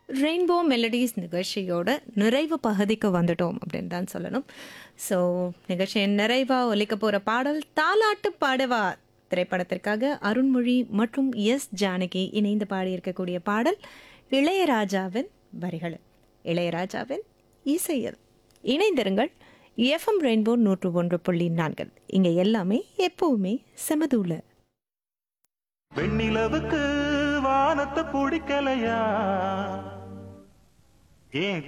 rainbow melodies நிகழ்ச்சியோட நிறைவு பகுதிக்கு வந்துட்டோம் அப்படின்னு தான் சொல்லணும் ஸோ நிகழ்ச்சியின் நிறைவாக ஒலிக்க போகிற பாடல் தாலாட்டு பாடவா திரைப்படத்திற்காக அருண்மொழி மற்றும் எஸ் ஜானகி இணைந்து பாடியிருக்கக்கூடிய பாடல் இளையராஜாவின் வரிகள் இளையராஜாவின் இசையில் இணைந்திருங்கள் எஃப்எம் ரெயின்போ நூற்று ஒன்று புள்ளி நான்கு இங்கே எல்லாமே எப்பவுமே செமதூல வெண்ணிலவுக்கு வானத்தை பிடிக்கலையா ஏன்